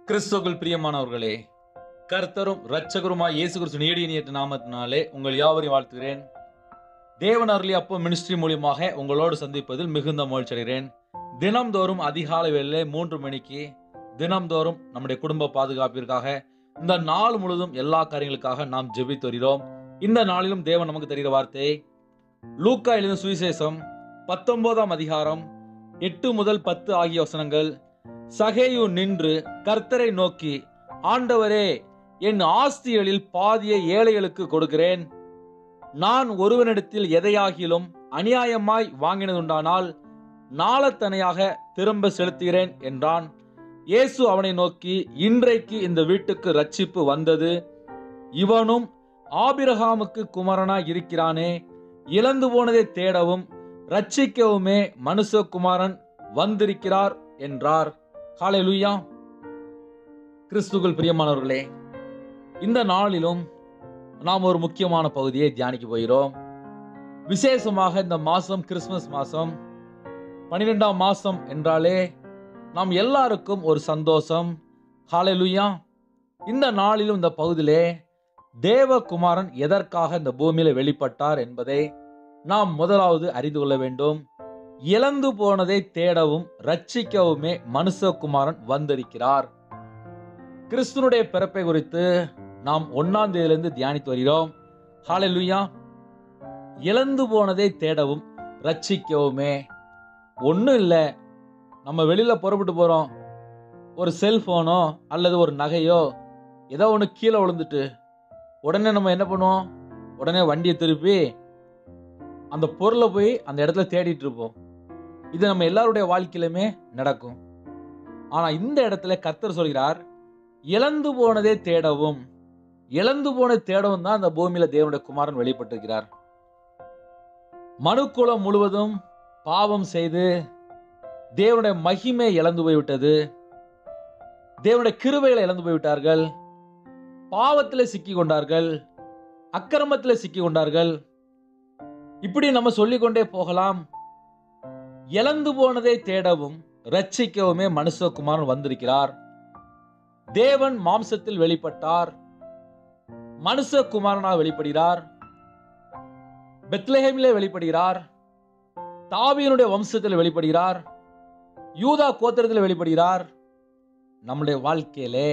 கிறிஸ்துவுக்குள் பிரியமானவர்களே கர்த்தரும் இரட்சகருமாய் இயேசு கிறிஸ்து நீடிய நீட்ட நாமத்தினாலே உங்கள் யாவரையும் வாழ்த்துகிறேன் தேவன் அருளி அப்போ மினிஸ்ட்ரி மூலியமாக உங்களோடு சந்திப்பதில் மிகுந்த மகிழ்ச்சி அடைகிறேன் தினம்தோறும் அதிகாலை வேளையிலே மூன்று மணிக்கு தினம்தோறும் நம்முடைய குடும்ப பாதுகாப்பிற்காக இந்த நாள் முழுவதும் எல்லா காரியங்களுக்காக நாம் ஜெபித்து வருகிறோம் இந்த நாளிலும் தேவன் நமக்கு தருகிற வார்த்தை லூக்கா எழுதின சுவிசேஷம் பத்தொன்பதாம் அதிகாரம் எட்டு முதல் பத்து ஆகிய வசனங்கள் சகேயு நின்று கர்த்தரை நோக்கி ஆண்டவரே என் ஆஸ்திகளில் பாதியை ஏழைகளுக்கு கொடுக்கிறேன் நான் ஒருவனிடத்தில் எதையாகிலும் அநியாயமாய் வாங்கினதுண்டானால் நாளத்தனையாக திரும்ப செலுத்துகிறேன் என்றான் இயேசு அவனை நோக்கி இன்றைக்கு இந்த வீட்டுக்கு ரட்சிப்பு வந்தது இவனும் ஆபிரகாமுக்கு குமாரனாய் இருக்கிறானே இழந்து போனதை தேடவும் ரட்சிக்கவுமே மனுஷகுமாரன் வந்திருக்கிறார் என்றார் ஹalleluya கிறிஸ்துக்குள் பிரியமானவர்களே இந்த நாளிலும் நாம் ஒரு முக்கியமான பகுதியை தியானிக்க போகிறோம் விசேஷமாக இந்த மாசம் கிறிஸ்துமஸ் மாசம் பன்னிரெண்டாம் மாசம் என்றாலே நாம் எல்லாருக்கும் ஒரு சந்தோஷம் ஹalleluya இந்த நாளிலும் இந்த பகுதியிலே தேவகுமாரன் எதற்காக இந்த பூமியில வெளிப்பட்டார் என்பதை நாம் முதலாவது அறிந்து கொள்ள வேண்டும் இழந்து போனதை தேடவும் ரட்சிக்கவுமே மனுஷகுமாரன் வந்திருக்கிறார் கிறிஸ்துனுடைய பிறப்பை குறித்து நாம் ஒன்னாம் தேதியிலிருந்து தியானித்து வருகிறோம் ஹalleluya இழந்து போனதை தேடவும் ரட்சிக்கவுமே ஒன்றும் இல்லை நம்ம வெளியில புறப்பட்டு போறோம் ஒரு செல்போனோ அல்லது ஒரு நகையோ ஏதோ ஒன்று கீழே விழுந்துட்டு உடனே நம்ம என்ன பண்ணுவோம் உடனே வண்டியை திருப்பி அந்த பொருளை போய் அந்த இடத்துல தேடிட்டு இருப்போம் இது நம்ம எல்லாருடைய வாழ்க்கையிலுமே நடக்கும் ஆனா இந்த இடத்துல கர்த்தர் சொல்கிறார் இழந்து போனதே தேடவும் இழந்து போனதை தேடவும் தான் அந்த பூமியில தேவனுடைய குமாரன் வெளிப்பட்டிருக்கிறார் மனுக்குலம் முழுவதும் பாவம் செய்து தேவனுடைய மகிமை இழந்து போய்விட்டது தேவனுடைய கிருபைகளை இழந்து போய்விட்டார்கள் பாவத்தில் சிக்கி கொண்டார்கள் அக்கிரமத்தில் சிக்கி கொண்டார்கள் இப்படி நம்ம சொல்லிக்கொண்டே போகலாம் இழந்து போனதை தேடவும் ரட்சிக்கவுமே மனுஷகுமாரன் வந்திருக்கிறார் தேவன் மாம்சத்தில் வெளிப்பட்டார் மனுஷகுமாரனாக வெளிப்படுகிறார் பெத்லஹேமிலே வெளிப்படுகிறார் தாவியனுடைய வம்சத்தில் வெளிப்படுகிறார் யூதா கோத்திரத்தில் வெளிப்படுகிறார் நம்முடைய வாழ்க்கையிலே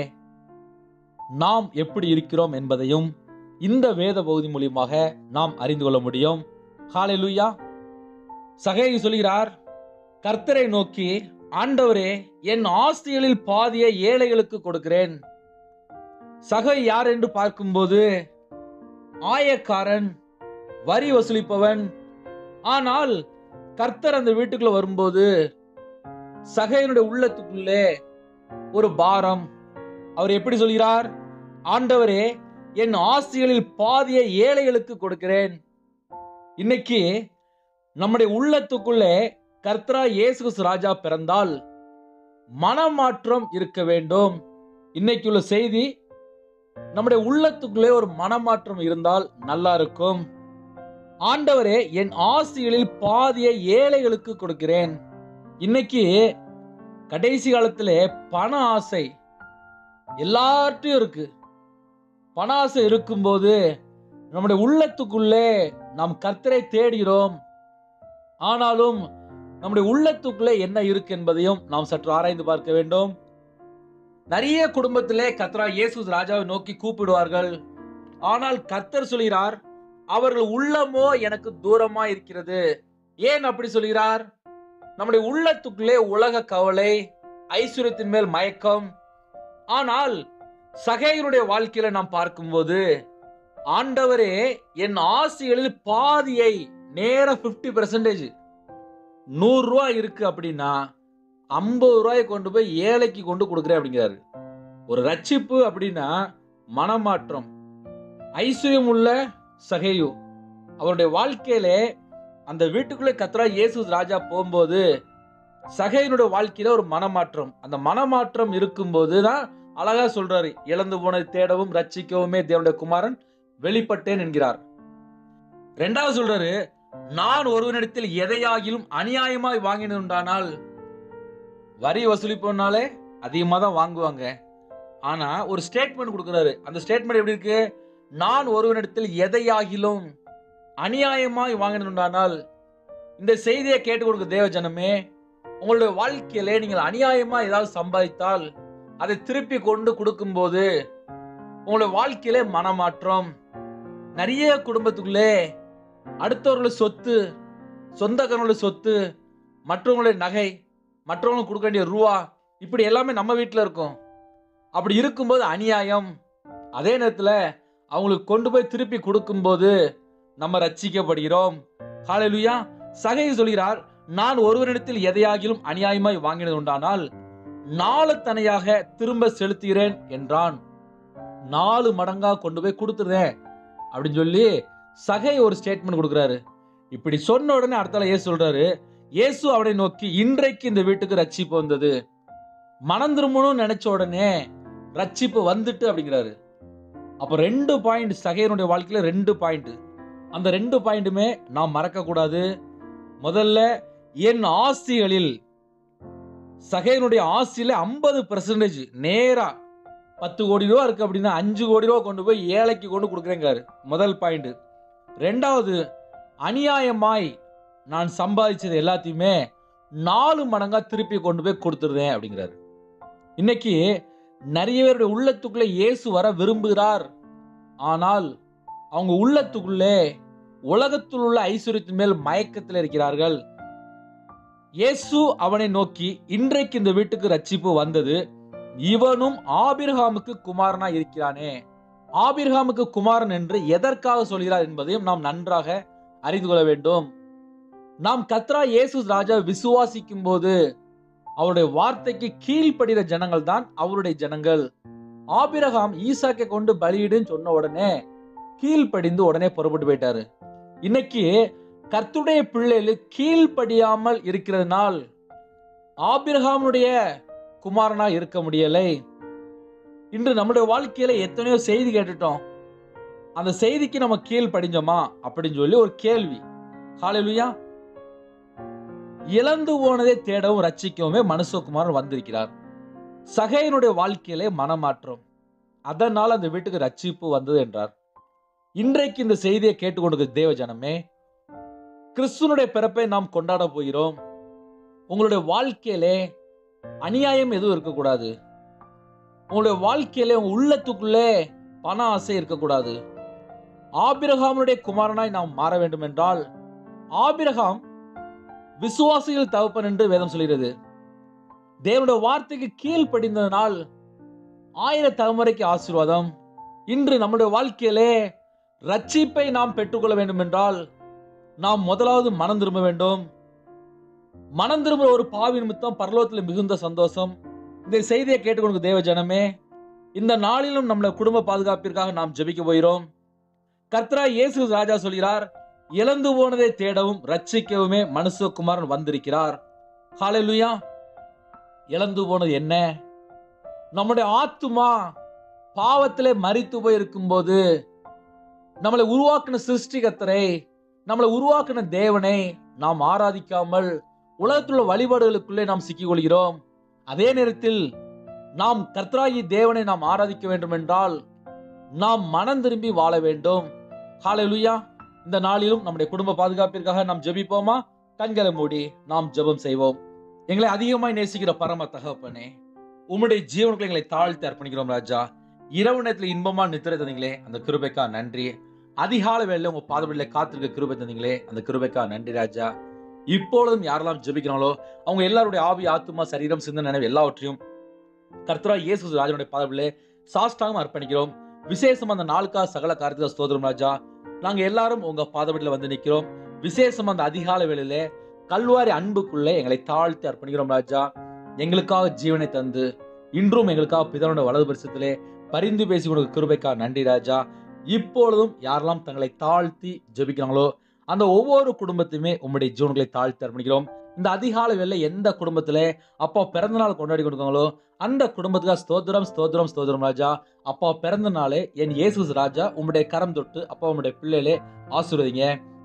நாம் எப்படி இருக்கிறோம் என்பதையும் இந்த வேத பகுதி மூலியமாக நாம் அறிந்து கொள்ள முடியும் ஹalleluya சகேயு சொல்கிறார் கர்த்தரை நோக்கி ஆண்டவரே என் ஆஸ்திகளில் பாதியை ஏழைகளுக்கு கொடுக்கிறேன் சகை யார் என்று பார்க்கும்போது ஆயக்காரன் வரி வசூலிப்பவன் ஆனால் கர்த்தர் அந்த வீட்டுக்குள்ள வரும்போது சகையனுடைய உள்ளத்துக்குள்ளே ஒரு பாரம் அவர் எப்படி சொல்கிறார் ஆண்டவரே என் ஆஸ்திகளில் பாதியை ஏழைகளுக்கு கொடுக்கிறேன் இன்னைக்கு நம்முடைய உள்ளத்துக்குள்ளே கர்த்தரா இயேசு கிறிஸ்து ராஜா பிறந்தால் மனமாற்றம் இருக்க வேண்டும் இன்னைக்கு உள்ள செய்தி நம்முடைய உள்ளத்துக்குள்ளே ஒரு மனமாற்றம் இருந்தால் நல்லா இருக்கும் ஆண்டவரே என் ஆஸ்திகளில் பாதியை ஏழைகளுக்கு கொடுக்கிறேன் இன்னைக்கு கடைசி காலத்திலே பண ஆசை எல்லார்ட்டையும் இருக்கு பண ஆசை இருக்கும்போது நம்முடைய உள்ளத்துக்குள்ளே நாம் கர்த்தரை தேடுகிறோம் ஆனாலும் நம்முடைய உள்ளத்துக்குள்ளே என்ன இருக்கு என்பதையும் நாம் சற்று ஆராய்ந்து பார்க்க வேண்டும் நிறைய குடும்பத்திலே கர்த்தரா இயேசு ராஜாவை நோக்கி கூப்பிடுவார்கள் ஆனால் கர்த்தர் சொல்கிறார் அவர்கள் உள்ளமோ எனக்கு தூரமா இருக்கிறது ஏன் அப்படி சொல்கிறார் நம்முடைய உள்ளத்துக்குள்ளே உலக கவலை ஐஸ்வர்யத்தின் மேல் மயக்கம் ஆனால் சகையருடைய வாழ்க்கையில நாம் பார்க்கும்போது ஆண்டவரே என் ஆசைகளில் பாதியை நேர பிப்டி பெர்சன்டேஜ் நூறு ரூபாய் இருக்கு அப்படின்னா ஐம்பது ரூபாயை கொண்டு போய் ஏழைக்கு கொண்டு கொடுக்குறேன் அப்படிங்கிறாரு ஒரு ரட்சிப்பு அப்படின்னா மனமாற்றம் ஐஸ்வர்யம் உள்ள சகையு அவருடைய வாழ்க்கையிலே அந்த வீட்டுக்குள்ளே கத்ரா இயேசு ராஜா போகும்போது சகையனுடைய வாழ்க்கையில ஒரு மனமாற்றம் அந்த மனமாற்றம் இருக்கும்போது தான் அழகா சொல்றாரு இழந்து போனதை தேடவும் ரட்சிக்கவுமே தேவனுடைய குமாரன் வெளிப்பட்டேன் என்கிறார் ரெண்டாவது சொல்றாரு நான் ஒருவனிடத்தில் எதையாகிலும் அநியாயமாய் வாங்கினதுண்டானால் வரி வசூலிப்போனாலே அதிகமாக தான் வாங்குவாங்க ஆனா ஒரு ஸ்டேட்மெண்ட் கொடுக்குறாரு அந்த ஸ்டேட்மெண்ட் எப்படி இருக்கு நான் ஒருவனிடத்தில் எதையாகிலும் அநியாயமாய் வாங்கினால் இந்த செய்தியை கேட்டு கொடுக்க தேவ ஜனமே உங்களுடைய வாழ்க்கையிலே நீங்கள் அநியாயமா ஏதாவது சம்பாதித்தால் அதை திருப்பி கொண்டு கொடுக்கும்போது உங்களுடைய வாழ்க்கையிலே மனமாற்றம் நிறைய குடும்பத்துக்குள்ளே அடுத்தவர்களுடைய சொத்து சொந்தக்காரங்களுடைய சொத்து மற்றவங்களுடைய நகை மற்றவங்களுக்கு கொடுக்க வேண்டிய ரூபா இப்படி எல்லாமே நம்ம வீட்டில் இருக்கும் அப்படி இருக்கும்போது அநியாயம் அதே நேரத்தில் அவங்களுக்கு கொண்டு போய் திருப்பி கொடுக்கும்போது நம்ம ரட்சிக்கப்படுகிறோம் ஹalleluya சகை சொல்கிறார் நான் ஒருவரிடத்தில் எதையாகிலும் அநியாயமாய் வாங்கினது உண்டானால் நாலு தனையாக திரும்ப செலுத்துகிறேன் என்றான் நாலு மடங்கா கொண்டு போய் கொடுத்துறேன் அப்படின்னு சொல்லி சகை ஒரு ஸ்டேட்மெண்ட் கொடுக்குறாரு இப்படி சொன்ன உடனே அடுத்தால ஏசு சொல்றாரு இயேசு அவனை நோக்கி இன்றைக்கு இந்த வீட்டுக்கு ரட்சிப்பு வந்தது மனம் திரும்பணும்னு நினைச்ச உடனே ரட்சிப்பு வந்துட்டு அப்படிங்கிறாரு அப்ப ரெண்டு பாயிண்ட் சகையனுடைய வாழ்க்கையில ரெண்டு பாயிண்ட் அந்த ரெண்டு பாயிண்ட்டுமே நாம் மறக்க கூடாது முதல்ல என் ஆஸ்திகளில் சகையனுடைய ஆஸ்தியில ஐம்பது பெர்சன்டேஜ் நேரா பத்து கோடி ரூபா இருக்கு அப்படின்னா அஞ்சு கோடி ரூபா கொண்டு போய் ஏழைக்கு கொண்டு கொடுக்குறேங்காரு முதல் பாயிண்ட் ரெண்டாவது அநியாயமாய் நான் சம்பாதிச்சது எல்லாத்தையுமே நாலு மடங்கா திருப்பி கொண்டு போய் கொடுத்துருதேன் அப்படிங்கிறாரு இன்னைக்கு நிறைய பேருடைய உள்ளத்துக்குள்ளே இயேசு வர விரும்புகிறார் ஆனால் அவங்க உள்ளத்துக்குள்ளே உலகத்தில் உள்ள ஐஸ்வர்யத்தின் மேல் மயக்கத்தில் இருக்கிறார்கள் இயேசு அவனை நோக்கி இன்றைக்கு இந்த வீட்டுக்கு ரட்சிப்பு வந்தது இவனும் ஆபிரகாமுக்கு குமாரனா இருக்கிறானே ஆபிரகாமுக்கு குமாரன் என்று எதற்காக சொல்கிறார் என்பதையும் நாம் நன்றாக அறிந்து கொள்ள வேண்டும் நாம் கத்ரா இயேசு ராஜா விசுவாசிக்கும் போது அவருடைய வார்த்தைக்கு கீழ்ப்படுகிற ஜனங்கள் தான் அவருடைய ஜனங்கள் ஆபிரகாம் ஈசாக்கை கொண்டு பலியிடுன்னு சொன்ன உடனே கீழ்ப்படிந்து உடனே புறப்பட்டு போயிட்டாரு இன்னைக்கு கர்த்துடைய பிள்ளைகள் கீழ்ப்படியாமல் இருக்கிறதுனால் ஆபிரகாமுடைய குமாரனா இருக்க முடியலை இன்று நம்முடைய வாழ்க்கையில எத்தனையோ செய்தி கேட்டுட்டோம் அந்த செய்திக்கு நம்ம கீழ் படிஞ்சோமா அப்படின்னு சொல்லி ஒரு கேள்வி ஹalleluya இழந்து போனதை தேடவும் ரட்சிக்கவுமே மனுஷகுமாரன் வந்திருக்கிறார் சகையனுடைய வாழ்க்கையிலே மனமாற்றம் அதனால் அந்த வீட்டுக்கு ரட்சிப்பு வந்தது என்றார் இன்றைக்கு இந்த செய்தியை கேட்டுக்கொண்டிருக்கிற தேவ ஜனமே கிறிஸ்துனுடைய பிறப்பை நாம் கொண்டாட போகிறோம் உங்களுடைய வாழ்க்கையிலே அநியாயம் எதுவும் இருக்கக்கூடாது உங்களுடைய வாழ்க்கையிலே உங்க உள்ளத்துக்குள்ளே பண ஆசை இருக்கக்கூடாது ஆபிரகாமுடைய குமாரனாய் நாம் மாற வேண்டும் என்றால் ஆபிரகாம் விசுவாசிகள் தகப்பன் என்று வேதம் சொல்கிறது தேவனுடைய வார்த்தைக்கு கீழ்ப்படிந்ததனால் ஆயிர தலைமுறைக்கு ஆசீர்வாதம் இன்று நம்முடைய வாழ்க்கையிலே ரட்சிப்பை நாம் பெற்றுக்கொள்ள வேண்டும் என்றால் நாம் முதலாவது மனம் திரும்ப வேண்டும் மனம் திரும்ப ஒரு பாவி நிமித்தம் பரலோகத்தில் மிகுந்த சந்தோஷம் இந்த செய்தியை கேட்டுக்கொண்டு தேவ ஜனமே இந்த நாளிலும் நம்மள குடும்ப பாதுகாப்பிற்காக நாம் ஜெபிக்க போகிறோம் கர்த்தரா இயேசு ராஜா சொல்கிறார் இழந்து போனதை தேடவும் ரட்சிக்கவுமே மனுஷகுமாரன் வந்திருக்கிறார் ஹalleluya இழந்து போனது என்ன நம்முடைய ஆத்துமா பாவத்திலே மரித்து போய் இருக்கும்போது நம்மளை உருவாக்கின சிருஷ்டிகத்தரை நம்மளை உருவாக்கின தேவனை நாம் ஆராதிக்காமல் உலகத்துள்ள வழிபாடுகளுக்குள்ளே நாம் சிக்கிக் கொள்கிறோம் அதே நேரத்தில் நாம் கர்த்தராகி தேவனை நாம் ஆராதிக்க வேண்டும் என்றால் நாம் மனம் திரும்பி வாழ வேண்டும் ஹalleluya இந்த நாளிலும் நம்முடைய குடும்ப பாதுகாப்பிற்காக நாம் ஜெபிப்போமா கண்களை மூடி நாம் ஜெபம் செய்வோம் எங்களை அதிகமாய் நேசிக்கிற பரம தகப்பனே உம்முடைய ஜீவனுக்கு எங்களை தாழ்த்தி அர்ப்பணிக்கிறோம் ராஜா இரவு நேரத்தில் இன்பமா நித்திரை தந்தீங்களே அந்த கிருபைக்கா நன்றி அதிகால வேளையில உங்க பாதபடியில காத்திருக்க கிருபை தந்தீங்களே அந்த கிருபைக்கா நன்றி ராஜா இப்பொழுதும் யாரெல்லாம் ஜெபிக்கிறாங்களோ அவங்க எல்லாருடைய ஆவி ஆத்துமா சரீரம் சிந்தனை நினைவு எல்லாவற்றையும் கர்த்தரா இயேசு ராஜனுடைய பாதபடியிலே சாஷ்டாகம் அர்ப்பணிக்கிறோம் விசேஷம் அந்த நாளுக்காக சகல காரியத்தை ஸ்தோத்திரம் ராஜா நாங்க எல்லாரும் உங்க பாதபடியில வந்து நிக்கிறோம் விசேஷம் அந்த அதிகால வேளையிலே கல்வாரி அன்புக்குள்ளே எங்களை தாழ்த்தி அர்ப்பணிக்கிறோம் ராஜா எங்களுக்காக ஜீவனை தந்து இன்றும் எங்களுக்காக பிதனுடைய வலது பரிசத்திலே பரிந்து பேசி கொடுக்க கிருபைக்காக நன்றி ராஜா இப்பொழுதும் யாரெல்லாம் தங்களை தாழ்த்தி ஜெபிக்கிறாங்களோ அந்த ஒவ்வொரு குடும்பத்தையுமே உம்முடைய ஜீவன்களை தாழ்த்தி அர்ப்பணிக்கிறோம் இந்த அதிகால வேலை எந்த குடும்பத்துல அப்பா பிறந்த நாள் கொண்டாடி கொடுக்காங்களோ அந்த குடும்பத்துக்காக ஸ்தோத்திரம் ஸ்தோத்திரம் ஸ்தோத்திரம் ராஜா அப்பா பிறந்த நாளே என் இயேசு ராஜா உம்முடைய கரம் தொட்டு அப்பா உம்முடைய பிள்ளைகளே ஆசீர்வதிங்க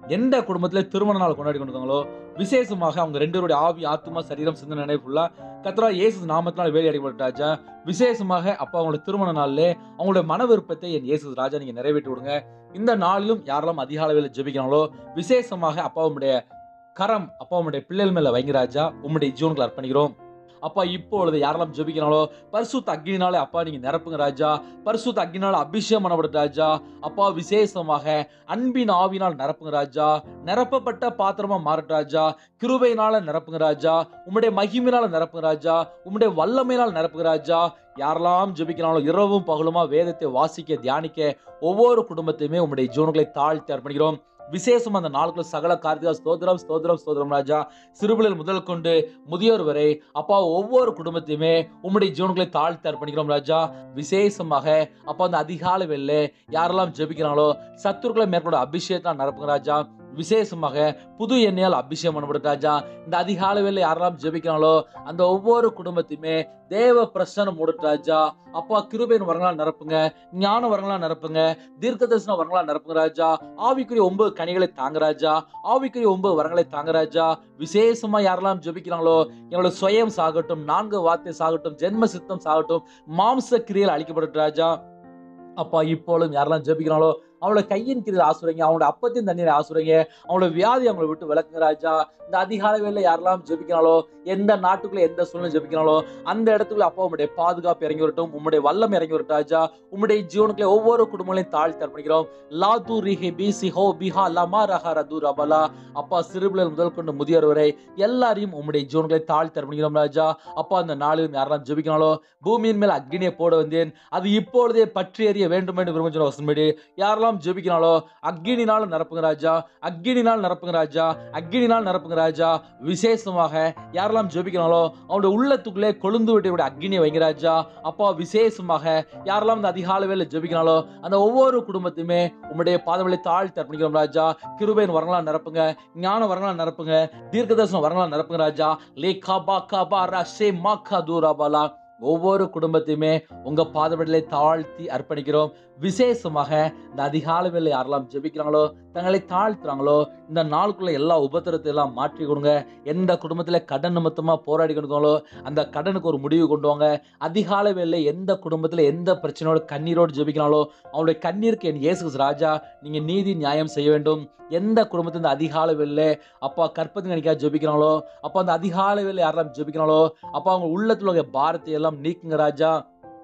எந்த குடும்பத்துல திருமண நாள் கொண்டாடி கொண்டிருக்காங்களோ விசேஷமாக அவங்க ரெண்டு பேருடைய ஆவி ஆத்மா சரீரம் சிந்தனை நினைவு ஃபுல்லா கத்ரா இயேசு நாமத்தினால் வேலை அடைபட்டாச்சா விசேஷமாக அப்பா அவங்களோட திருமண நாள்ல அவங்களுடைய மன விருப்பத்தை என் இயேசு ராஜா நீங்க நிறைவேற்றி விடுங்க இந்த நாளிலும் யாரெல்லாம் அதிகால வேலை ஜெபிக்கிறாங்களோ விசேஷமாக அப்பா உம்முடைய கரம் அப்பா உம்முடைய பிள்ளைகள் மேல வைங்க ராஜா உம்முடைய ஜீவன்களை அர்ப்பணிக்கிறோம் அப்பா இப்பொழுது யாரெல்லாம் ஜெபிக்கிறாங்களோ பரிசுத்த அக்னினாலே அப்பா நீங்க நிரப்புங்க ராஜா பரிசுத்த அக்னினால அபிஷேகம் பண்ணப்பட்ட ராஜா அப்பா விசேஷமாக அன்பின் ஆவினால் நிரப்புங்க ராஜா நிரப்பப்பட்ட பாத்திரமா மாறட்ட ராஜா கிருபையினால நிரப்புங்க ராஜா உம்முடைய மகிமையினால நிரப்புங்க ராஜா உம்முடைய வல்லமையினால் நிரப்புங்க ராஜா யாரெல்லாம் ஜெபிக்கிறாங்களோ இரவும் பகலுமா வேதத்தை வாசிக்க தியானிக்க ஒவ்வொரு குடும்பத்தையுமே உம்முடைய ஜீவன்களை தாழ்த்தி அர்ப்பணிக்கிறோம் விசேஷம் அந்த நாளுக்குள்ள சகல கார்த்திகா ஸ்தோத்திரம் ஸ்தோத்திரம் ஸ்தோத்திரம் ராஜா சிறுபிள்ளைகள் முதல் கொண்டு முதியோர் வரை அப்பா ஒவ்வொரு குடும்பத்தையுமே உம்முடைய ஜீவன்களை தாழ்த்தி அர்ப்பணிக்கிறோம் ராஜா விசேஷமாக அப்பா அந்த அதிகாலை வெள்ளை யாரெல்லாம் ஜெபிக்கிறாங்களோ சத்துருக்களை மேற்கொண்ட அபிஷேகத்தை நடப்புங்க ராஜா விசேஷமாக புது எண்ணெயால் அபிஷேகம் பண்ணப்படும் ராஜா இந்த அதிகாலை வேலை யாரெல்லாம் ஜெபிக்கிறாங்களோ அந்த ஒவ்வொரு குடும்பத்தையுமே தேவ பிரசனம் மூடட்டு ராஜா அப்பா கிருபையின் வரங்களால் நிரப்புங்க ஞான வரங்களால் நிரப்புங்க தீர்க்க தரிசன வரங்களால் நிரப்புங்க ராஜா ஆவிக்குரிய ஒன்பது கனிகளை தாங்க ராஜா ஆவிக்குரிய ஒன்பது வரங்களை தாங்க ராஜா விசேஷமா யாரெல்லாம் ஜெபிக்கிறாங்களோ எங்களோட சுயம் சாகட்டும் நான்கு வார்த்தை சாகட்டும் ஜென்ம சித்தம் சாகட்டும் மாம்ச கிரியல் அழிக்கப்படட்டும் ராஜா அப்பா இப்பொழுதும் யாரெல்லாம் ஜெபிக்கிறாங்களோ அவளோட கையின் கிரியில் ஆசுறீங்க அவங்களோட அப்பத்தின் தண்ணீரை ஆசுறீங்க அவங்களோட வியாதி அவங்கள விட்டு விளக்குங்க ராஜா இந்த அதிகாலை வேலை யாரெல்லாம் ஜெபிக்கிறாங்களோ எந்த நாட்டுக்குள்ள எந்த சூழ்நிலை ஜெபிக்கிறாங்களோ அந்த இடத்துக்குள்ள அப்பா உங்களுடைய பாதுகாப்பு இறங்கி வரட்டும் உங்களுடைய வல்லம் இறங்கி வரட்டும் ராஜா உங்களுடைய ஜீவனுக்குள்ள ஒவ்வொரு குடும்பங்களையும் தாழ்த்தி அர்ப்பணிக்கிறோம் லாது ரிஹி பிசி ஹோ பிஹா லமா ரஹா ரது ரபலா அப்பா சிறுபிள்ளர் முதல் கொண்டு முதியோர் வரை எல்லாரையும் உங்களுடைய ஜீவன்களை தாழ்த்தி அர்ப்பணிக்கிறோம் ராஜா அப்பா அந்த நாளிலும் யாரெல்லாம் ஜெபிக்கிறாங்களோ பூமியின் மேல் அக்னியை போட வந்தேன் அது இப்பொழுதே பற்றி எறிய வேண்டும் என்று விரும்புகிற வசன்படி யாரெல்லாம் ஜெபிக்கிறாங்களோ அக்னினால நிரப்புங்க ராஜா அக்னினால் நிரப்புங்க ராஜா அக்னினால் நிரப்புங்க ராஜா விசேஷமாக யாரெல்லாம் ஜெபிக்கிறாங்களோ அவனுடைய உள்ளத்துக்குள்ளே கொழுந்து விட்டு அக்னியை வைங்க ராஜா அப்பா விசேஷமாக யாரெல்லாம் இந்த அதிகால வேலை ஜெபிக்கிறாங்களோ அந்த ஒவ்வொரு குடும்பத்தையுமே உம்முடைய பாதங்களை தாழ்த்தி அர்ப்பணிக்கிறோம் ராஜா கிருபையின் வரங்களா நிரப்புங்க ஞான வரங்களா நிரப்புங்க தீர்க்கதர்சன வரங்களா நிரப்புங்க ராஜா லே காபா காபா ரஷே மாக்கா தூராபாலா ஒவ்வொரு குடும்பத்தையுமே உங்க பாதபடிகளை தாழ்த்தி அர்ப்பணிக்கிறோம் விசேஷமாக இந்த அதிகாலை வேலை யாரெல்லாம் ஜெபிக்கிறாங்களோ தங்களை தாழ்த்துறாங்களோ இந்த நாளுக்குள்ள எல்லா உபத்திரத்தை எல்லாம் மாற்றி கொடுங்க எந்த குடும்பத்துல கடன் நிமித்தமா போராடி கொடுத்தாங்களோ அந்த கடனுக்கு ஒரு முடிவு கொண்டு வாங்க அதிகாலை வேலை எந்த குடும்பத்துல எந்த பிரச்சனையோட கண்ணீரோடு ஜெபிக்கிறாங்களோ அவங்களுடைய கண்ணீருக்கு என் இயேசு கிறிஸ்து ராஜா நீங்க நீதி நியாயம் செய்ய வேண்டும் எந்த குடும்பத்துல இந்த அதிகாலை வேலை அப்பா கற்பத்து கணிக்கா ஜெபிக்கிறாங்களோ அப்பா அந்த அதிகாலை வேலை யாரெல்லாம் ஜெபிக்கிறாங்களோ அப்பா அவங்க உள்ளத்துல உள்ள பாரத்தை எல்லாம் நீக்குங்க ராஜா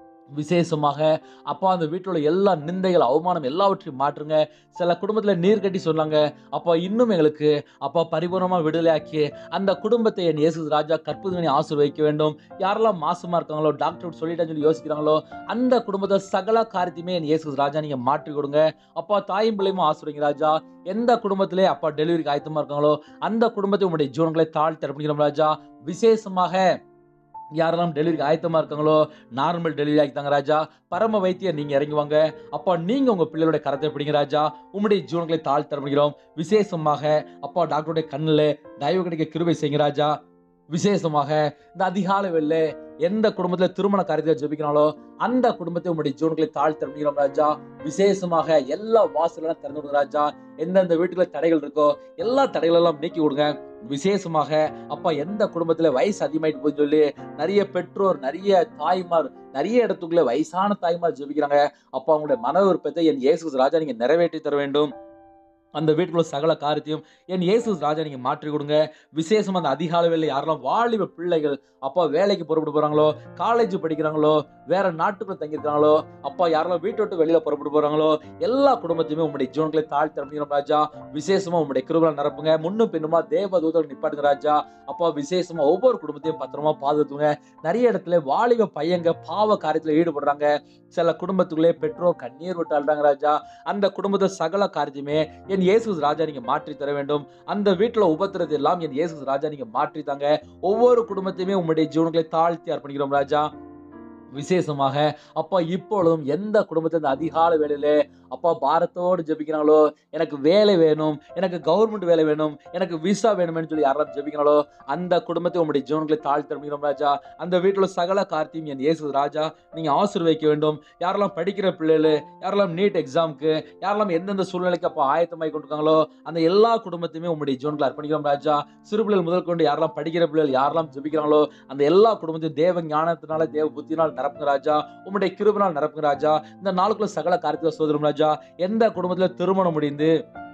விசேஷமாக அப்பா அந்த வீட்டில் உள்ள எல்லா நிந்தைகள் அவமானம் எல்லாவற்றையும் மாற்றுங்க சில குடும்பத்தில் நீர் கட்டி சொன்னாங்க அப்பா இன்னும் எங்களுக்கு அப்பா பரிபூர்ணமாக விடுதலையாக்கி அந்த குடும்பத்தை என் இயேசு ராஜா கற்புதனை ஆசீர்வதிக்க வேண்டும் யாரெல்லாம் மாசமா இருக்காங்களோ டாக்டர் சொல்லிட்டேன்னு சொல்லி யோசிக்கிறாங்களோ அந்த குடும்பத்தை சகல காரியத்தையுமே என் இயேசு ராஜா நீங்க மாற்றி கொடுங்க அப்பா தாயும் பிள்ளையும் ஆசிரியங்க ராஜா எந்த குடும்பத்திலே அப்பா டெலிவரிக்கு ஆயத்தமா இருக்காங்களோ அந்த குடும்பத்தை உங்களுடைய ஜீவன்களை தாழ்த்தி அர்ப்பணிக்கிறோம் ராஜா விசேஷமாக யாரெல்லாம் டெலிவரிக்கு ஆயத்தமா இருக்காங்களோ நார்மல் டெலிவரி ஆகித்தாங்க ராஜா பரம வைத்தியர் நீங்க இறங்குவாங்க அப்பா நீங்க உங்க பிள்ளையோட கரத்தை பிடிங்க ராஜா உம்முடைய ஜீவன்களை தாழ்த்தி அர்ப்பணிக்கிறோம் விசேஷமாக அப்பா டாக்டருடைய கண்ணில் தயவு கிடைக்க கிருபை செய்யுங்க ராஜா விசேஷமாக இந்த அதிகாலை வெள்ள எந்த குடும்பத்துல திருமண காரியத்தை ஜெபிக்கிறாங்களோ அந்த குடும்பத்தை உங்களுடைய ஜீவன்களை தாழ்த்தி அர்ப்பணிக்கிறோம் ராஜா விசேஷமாக எல்லா வாசலும் திறந்து விடுங்க ராஜா எந்தெந்த வீட்டுல தடைகள் இருக்கோ எல்லா தடைகள் எல்லாம் நீக்கி விடுங்க விசேஷமாக அப்பா எந்த குடும்பத்துல வயசு அதிகமாயிட்டு போய் சொல்லி நிறைய பெற்றோர் நிறைய தாய்மார் நிறைய இடத்துக்குள்ள வயசான தாய்மார் ஜெபிக்கிறாங்க அப்பா அவங்களுடைய மன விருப்பத்தை என் இயேசு கிறிஸ்து ராஜா நீங்க நிறைவேற்றி தர வேண்டும் அந்த வீட்டுக்குள்ள சகல காரியத்தையும் என் இயேசு ராஜா நீங்க மாற்றி கொடுங்க விசேஷம் அந்த அதிகாலை வேலை யாரெல்லாம் வாலிப பிள்ளைகள் அப்பா வேலைக்கு புறப்பட்டு போறாங்களோ காலேஜ் படிக்கிறாங்களோ வேற நாட்டுக்குள்ள தங்கியிருக்காங்களோ அப்பா யாரெல்லாம் வீட்டை விட்டு வெளியில புறப்பட்டு போறாங்களோ எல்லா குடும்பத்தையுமே உங்களுடைய ஜீவன்களை தாழ்த்தி அனுப்பிக்கிறோம் ராஜா விசேஷமா உங்களுடைய கிருபை நிரப்புங்க முன்னும் பின்னுமா தேவ தூதர்கள் நிப்பாட்டுங்க ராஜா அப்பா விசேஷமா ஒவ்வொரு குடும்பத்தையும் பத்திரமா பாதுகாத்துங்க நிறைய இடத்துல வாலிப பையங்க பாவ காரியத்துல ஈடுபடுறாங்க சில குடும்பத்துக்குள்ளே பெற்றோர் கண்ணீர் விட்டு அழுறாங்க ராஜா அந்த குடும்பத்தை சகல காரியத்தையுமே என் இயேசு ராஜா நீங்க மாற்றி தர வேண்டும் அந்த வீட்டுல உபத்திரத்தை எல்லாம் என் இயேசு ராஜா நீங்க மாற்றி தாங்க ஒவ்வொரு குடும்பத்தையுமே உங்களுடைய ஜீவன்களை தாழ்த்தி அர்ப்பணிக்கிறோம் ராஜா விசேஷமாக அப்பா இப்பொழுதும் எந்த குடும்பத்தில் இந்த அதிகால வேளையிலே அப்பா பாரத்தோடு ஜெபிக்கிறாங்களோ எனக்கு வேலை வேணும் எனக்கு கவர்மெண்ட் வேலை வேணும் எனக்கு விசா வேணும்னு சொல்லி யாரெல்லாம் ஜெபிக்கிறாங்களோ அந்த குடும்பத்தை உங்களுடைய ஜீவன்களை தாழ்த்திருக்கிறோம் ராஜா அந்த வீட்டில் சகல கார்த்தியும் என் இயேசு ராஜா நீங்க ஆசீர்வதிக்க வேண்டும் யாரெல்லாம் படிக்கிற பிள்ளைகள் யாரெல்லாம் நீட் எக்ஸாமுக்கு யாரெல்லாம் எந்தெந்த சூழ்நிலைக்கு அப்போ ஆயத்தமாகி கொண்டிருக்காங்களோ அந்த எல்லா குடும்பத்தையுமே உங்களுடைய ஜீவன்களை அர்ப்பணிக்கிறோம் ராஜா சிறு பிள்ளைகள் முதல் கொண்டு யாரெல்லாம் படிக்கிற பிள்ளைகள் யாரெல்லாம் ஜெபிக்கிறாங்களோ அந்த எல்லா குடும்பத்தையும் தேவ ஞானத்தினால தேவ புத்தினால் நிரப்புங்க ராஜா உங்களுடைய கிருபனால் நிரப்புங்க ராஜா இந்த நாளுக்குள்ள சகல காரியத்தை சோதரும் ராஜா எந்த குடும்பத்துல திருமணம் முடிந்து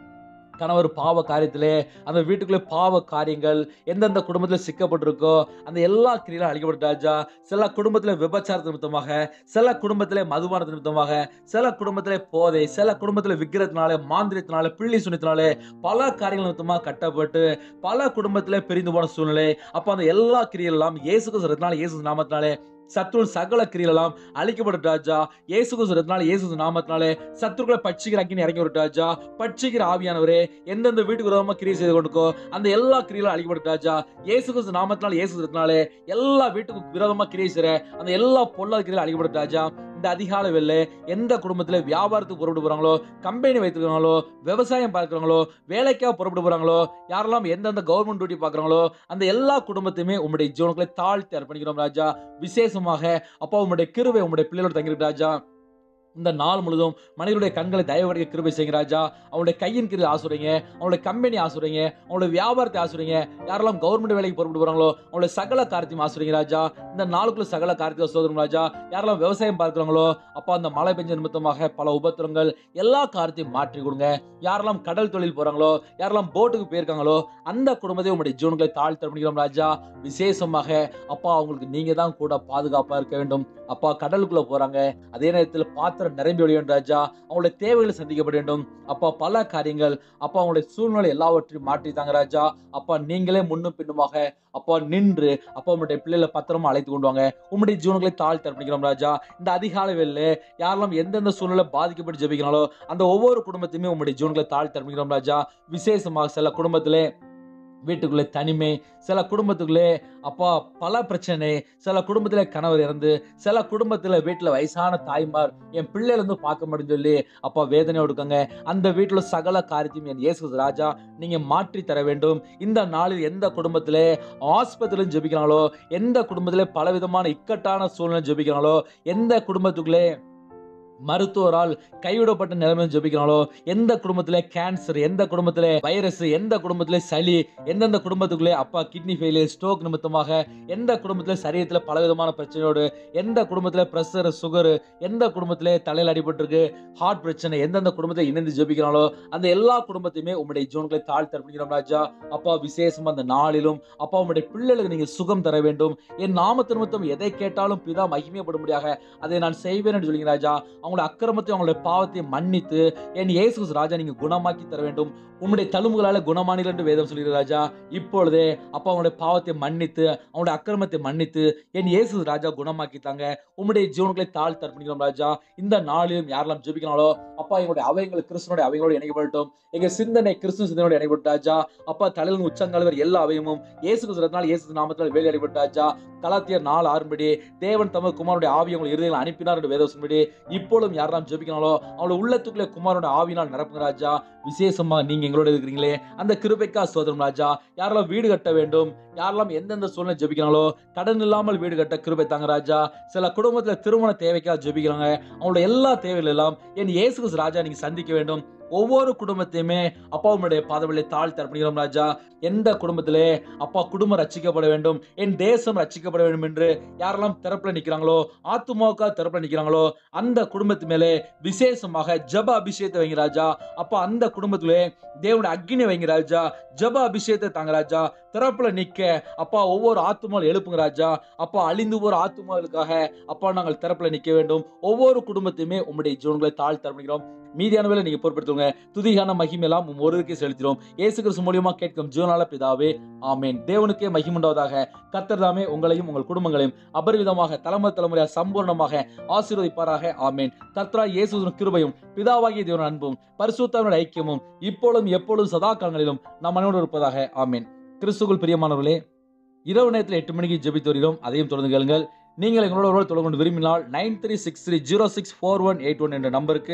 கணவர் பாவ காரியத்திலே அந்த வீட்டுக்குள்ளே பாவ காரியங்கள் எந்தெந்த குடும்பத்தில் சிக்கப்பட்டிருக்கோ அந்த எல்லா கிரியிலும் அழிக்கப்பட்ட ராஜா சில குடும்பத்தில் விபச்சாரத்து நிமித்தமாக சில குடும்பத்திலே மதுபான நிமித்தமாக சில குடும்பத்திலே போதை சில குடும்பத்தில் விக்கிரத்தினாலே மாந்திரத்தினாலே பிள்ளி சுனித்தினாலே பல காரியங்கள் நிமித்தமாக கட்டப்பட்டு பல குடும்பத்திலே பிரிந்து போன சூழ்நிலை அப்போ அந்த எல்லா கிரியெல்லாம் இயேசு கிறிஸ்துவினால இயேசு நாமத்தினாலே சத்ரு சகல கிரியெல்லாம் அழிக்கப்பட்ட ராஜா இயேசு கிறிஸ்துவினால இயேசு நாமத்தினாலே சத்துருக்களை பட்சிக்கிற அக்கினி இறங்கி விட்டு ராஜா பட்சிக்கிற ஆவியானவரே எந்தெந்த வீட்டுக்கு விரோதமா கிரியை செய்து கொண்டுக்கோ அந்த எல்லா கிரியிலும் அழிக்கப்பட்ட ராஜா இயேசு கிறிஸ்து நாமத்தினால இயேசு கிறிஸ்துனாலே எல்லா வீட்டுக்கு விரோதமா கிரியை செய்ற அந்த எல்லா பொல்லாத கிரியிலும் அழிக்கப்பட்ட ராஜா இந்த அதிகால வேலை எந்த குடும்பத்துல வியாபாரத்துக்கு புறப்பட்டு போறாங்களோ கம்பெனி வைத்திருக்காங்களோ விவசாயம் பார்க்கறாங்களோ வேலைக்காக புறப்பட்டு போறாங்களோ யாரெல்லாம் எந்தெந்த கவர்மெண்ட் டியூட்டி பார்க்கறாங்களோ அந்த எல்லா குடும்பத்தையுமே உங்களுடைய ஜீவனங்களை தாழ்த்தி அர்ப்பணிக்கிறோம் ராஜா விசேஷமாக அப்பா உங்களுடைய கிருவை உங்களுடைய பிள்ளைகளோட தங்கிருக்கு ராஜா இந்த நாள் முழுதும் மனிதனுடைய கண்களை தயவடைய கிருபை செய்யுங்க ராஜா அவனுடைய கையின் கிருபை ஆசுறீங்க அவனுடைய கம்பெனி ஆசுறீங்க அவனுடைய வியாபாரத்தை ஆசுறீங்க யாரெல்லாம் கவர்மெண்ட் வேலைக்கு புறப்பட்டு போறாங்களோ அவனுடைய சகல காரியத்தையும் ஆசுறீங்க ராஜா இந்த நாளுக்குள்ள சகல காரியத்தை சோதரும் ராஜா யாரெல்லாம் விவசாயம் பார்க்குறாங்களோ அப்பா அந்த மழை பெஞ்ச நிமித்தமாக பல உபத்திரங்கள் எல்லா காரியத்தையும் மாற்றி கொடுங்க யாரெல்லாம் கடல் தொழில் போறாங்களோ யாரெல்லாம் போட்டுக்கு போயிருக்காங்களோ அந்த குடும்பத்தை உங்களுடைய ஜீவன்களை தாழ்த்த பண்ணிக்கிறோம் ராஜா விசேஷமாக அப்பா அவங்களுக்கு நீங்க தான் கூட பாதுகாப்பா இருக்க வேண்டும் அப்பா கடலுக்குள்ள போறாங்க அதே நேரத்தில் பாத்திரம் நிரம்பி ஒழிய வேண்டும் ராஜா அவங்களுடைய தேவைகளை சந்திக்கப்பட வேண்டும் அப்பா பல காரியங்கள் அப்பா அவங்களுடைய சூழ்நிலை எல்லாவற்றையும் மாற்றித்தாங்க ராஜா அப்பா நீங்களே முன்னும் பின்னுமாக அப்பா நின்று அப்பா உங்களுடைய பிள்ளைகளை பத்திரமா அழைத்து கொண்டு வாங்க உங்களுடைய ஜீவன்களை தாழ்த்தி அர்ப்பணிக்கிறோம் ராஜா இந்த அதிகாலை வேலையில யாரெல்லாம் எந்தெந்த சூழ்நிலை பாதிக்கப்பட்டு ஜெபிக்கிறாங்களோ அந்த ஒவ்வொரு குடும்பத்தையுமே உங்களுடைய ஜீவன்களை தாழ்த்தி அர்ப்பணிக்கிறோம் ராஜா விசேஷமாக சில குடும்பத்திலே வீட்டுக்குள்ளே தனிமை சில குடும்பத்துக்குள்ளே அப்பா பல பிரச்சனை சில குடும்பத்தில் கணவர் இறந்து சில குடும்பத்தில் வீட்டில் வயசான தாய்மார் என் பிள்ளையில இருந்து பார்க்க முடியும் சொல்லி அப்பா வேதனை கொடுக்காங்க அந்த வீட்டில் சகல காரியத்தையும் என் இயேசு ராஜா நீங்க மாற்றி தர வேண்டும் இந்த நாளில் எந்த குடும்பத்திலே ஆஸ்பத்திரியிலும் ஜெபிக்கிறாங்களோ எந்த குடும்பத்திலே பலவிதமான இக்கட்டான சூழ்நிலை ஜெபிக்கிறாங்களோ எந்த குடும்பத்துக்குள்ளே மருத்துவரால் கைவிடப்பட்ட நிலைமையில் ஜெபிக்கிறாங்களோ எந்த குடும்பத்திலே கேன்சர் எந்த குடும்பத்திலே வைரஸ் எந்த குடும்பத்திலே சளி எந்தெந்த குடும்பத்துக்குள்ளே அப்பா கிட்னி ஃபெயிலியர் ஸ்ட்ரோக் நிமித்தமாக எந்த குடும்பத்திலே சரீரத்தில் பலவிதமான பிரச்சனையோடு எந்த குடும்பத்திலே ப்ரெஷர் சுகர் எந்த குடும்பத்திலே தலையில் அடிபட்டிருக்கு ஹார்ட் பிரச்சனை எந்தெந்த குடும்பத்தை இணைந்து ஜெபிக்கிறாங்களோ அந்த எல்லா குடும்பத்தையுமே உங்களுடைய ஜீவன்களை தாழ்த்தி அர்ப்பணிக்கிறோம் ராஜா அப்பா விசேஷம் அந்த நாளிலும் அப்பா உங்களுடைய பிள்ளைகளுக்கு நீங்க சுகம் தர வேண்டும் என் நாமத்து நிமித்தம் எதை கேட்டாலும் பிதா மகிமைப்படும்படியாக அதை நான் செய்வேன் என்று சொல்லுங்க ராஜா அவங்களுடைய அக்கிரமத்தையும் அவங்களுடைய பாவத்தையும் மன்னித்து என் இயேசு கிறிஸ்து ராஜா நீங்க குணமாக்கி தர வேண்டும் உம்முடைய தழும்புகளால குணமானீர்கள் என்று வேதம் சொல்லுகிற ராஜா இப்பொழுதே அப்பா அவங்களுடைய பாவத்தை மன்னித்து அவங்களுடைய அக்கிரமத்தை மன்னித்து என் இயேசு ராஜா குணமாக்கித்தாங்க உம்முடைய ஜீவன்களை தாழ் தர்ப்பணிக்கிறோம் ராஜா இந்த நாளிலும் யாரெல்லாம் ஜெபிக்கிறாங்களோ அப்பா எங்களுடைய அவைகள் கிறிஸ்தனுடைய அவைகளோடு இணைக்கப்படட்டும் எங்க சிந்தனை கிறிஸ்து சிந்தனையோடு இணைக்கப்பட்ட ராஜா அப்பா தலையில் உச்சங்கால் எல்லா அவையமும் இயேசு கிறிஸ்துவனால் இயேசு நாமத்தில் வேலை அடைபட்ட ராஜா கலாத்தியர் நாலு ஆறுபடி தேவன் தமது குமாருடைய ஆவி உங்கள் இருதயங்களை அனுப்பினார் என்று வேதம் சொல்லும்படி இப்பொழுதும் யாரெல்லாம் ஜெபிக்கிறாங்களோ அவங்களோட உள்ளத்துக்குள்ளே குமாரோட ஆவினால் நிரப்புங்க ராஜா விசேஷமா நீங்க எங்களோட இருக்கிறீங்களே அந்த கிருபைக்கா சோதரம் ராஜா யாரெல்லாம் வீடு கட்ட வேண்டும் யாரெல்லாம் எந்தெந்த சூழ்நிலை ஜெபிக்கிறாங்களோ கடன் இல்லாமல் வீடு கட்ட கிருபை தாங்க ராஜா சில குடும்பத்துல திருமண தேவைக்காக ஜெபிக்கிறாங்க அவங்களோட எல்லா தேவைகள் எல்லாம் என் இயேசு கிறிஸ்து ராஜா நீங்க சந்திக்க வேண்டும் ஒவ்வொரு குடும்பத்தையுமே அப்பா உங்களுடைய பாதவலை தாழ்த்தி அர்ப்பணிக்கிறோம் ராஜா எந்த குடும்பத்திலே அப்பா குடும்பம் ரட்சிக்கப்பட வேண்டும் என் தேசம் ரட்சிக்கப்பட வேண்டும் என்று யாரெல்லாம் திறப்புல நிக்கிறாங்களோ ஆத்துமாவுக்கா திறப்புல நிக்கிறாங்களோ அந்த குடும்பத்து மேலே விசேஷமாக ஜப அபிஷேகத்தை வைங்க ராஜா அப்பா அந்த குடும்பத்திலே தேவனுடைய அக்னி வைங்க ராஜா ஜப அபிஷேகத்தை தாங்க ராஜா திறப்புல நிக்க அப்பா ஒவ்வொரு ஆத்துமாவில் எழுப்புங்க ராஜா அப்பா அழிந்து போற ஆத்துமாவுக்காக அப்பா நாங்கள் திறப்புல நிக்க வேண்டும் ஒவ்வொரு குடும்பத்தையுமே உங்களுடைய ஜீவன்களை தாழ் தரப்படுகிறோம் மீதியான வேலை நீங்க பொறுப்படுத்துங்க துதிகான மகிமெல்லாம் உம் ஒருவருக்கே செலுத்திடும் இயேசு கிறிஸ்து மூலியமா கேட்கும் ஜீவனால பிதாவே ஆமேன் தேவனுக்கே மகிமுண்டாவதாக கர்த்தர் தாமே உங்களையும் உங்கள் குடும்பங்களையும் அபரிவிதமாக தலைமுறை தலைமுறையாக சம்பூர்ணமாக ஆசீர்வதிப்பாராக ஆமேன் கர்த்தரா இயேசுவின் கிருபையும் பிதாவாகிய தேவன் அன்பும் பரிசுத்தவனுடைய ஐக்கியமும் இப்பொழுதும் எப்பொழுதும் சதா காலங்களிலும் நம் மனோடு இருப்பதாக ஆமேன் கிறிஸ்துக்குள் பிரியமானவர்களே இரவு நேரத்தில் எட்டு மணிக்கு ஜெபித்து வருகிறோம் அதையும் தொடர்ந்து கேளுங்கள் நீங்கள் எங்களோட ஒருவர் தொடர்பு கொண்டு விரும்பினால் nine three six three zero six four one eight one என்ற நம்பருக்கு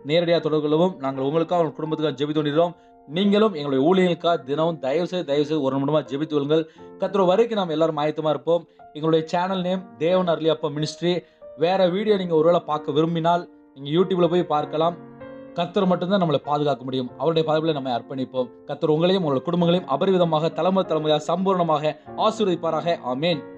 நேரடியாக தொடர்பு கொள்ளவும் நாங்கள் உங்களுக்காக உங்கள் குடும்பத்துக்காக ஜெபித்து கொண்டிருக்கிறோம் நீங்களும் எங்களுடைய ஊழியர்களுக்காக தினமும் தயவு செய்து தயவு செய்து ஒரு நிமிடமா ஜெபித்து கொள்ளுங்கள் கத்திர வரைக்கும் நாம் எல்லாரும் ஆயத்தமா இருப்போம் எங்களுடைய சேனல் நேம் தேவன் அருளி அப்பா மினிஸ்ட்ரி வேற வீடியோ நீங்க ஒருவேளை பார்க்க விரும்பினால் நீங்க யூடியூப்ல போய் பார்க்கலாம் கத்தர் மட்டும்தான் நம்மளை பாதுகாக்க முடியும் அவருடைய பாதுகாப்பில் நம்ம அர்ப்பணிப்போம் கத்தர் உங்களையும் உங்கள் குடும்பங்களையும் அபரிவிதமாக தலைமுறை தலைமுறையாக சம்பூர்ணமாக ஆசீர்வதிப்பாராக ஆமேன்